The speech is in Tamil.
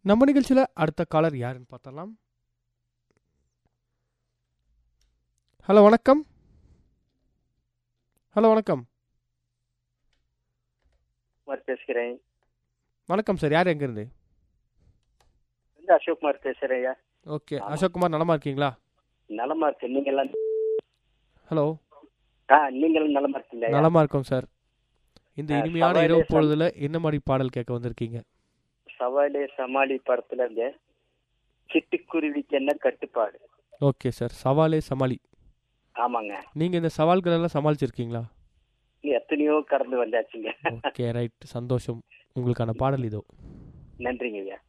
நம்ம நிகழ்ச்சியில் அடுத்த காலர் யாருன்னு பார்த்தலாம் ஹலோ வணக்கம் ஹலோ வணக்கம் குமார் பேசுகிறேன் வணக்கம் சார் யார் எங்கேருந்து வந்து அசோக் குமார் பேசுறேன் ஐயா ஓகே ஆமா. அசோக் குமார் நலமா இருக்கீங்களா நலமா இருக்கு நீங்க எல்லாம் ஹலோ ஆ நீங்களும் நலமா இருக்கீங்க ஐயா? நலமா இருக்கோம் சார் இந்த ஆ, இனிமையான சவாலே இரவு சம்- பொழுதுல என்ன மாதிரி பாடல் கேட்க வந்திருக்கீங்க சவாலே சமாளி படத்துல இருந்து சிட்டுக்குருவிக்கு என்ன கட்டுப்பாடு ஓகே சார் சவாலே சமாளி ஆமாங்க நீங்கள் இந்த சவால்கள் எல்லாம் சமாளிச்சிருக்கீங்களா நீ எத்தனையோ கடந்து வந்தாச்சுங்க ஓகே ரைட் சந்தோஷம் உங்களுக்கான பாடல் இதோ நன்றிங்க ஐயா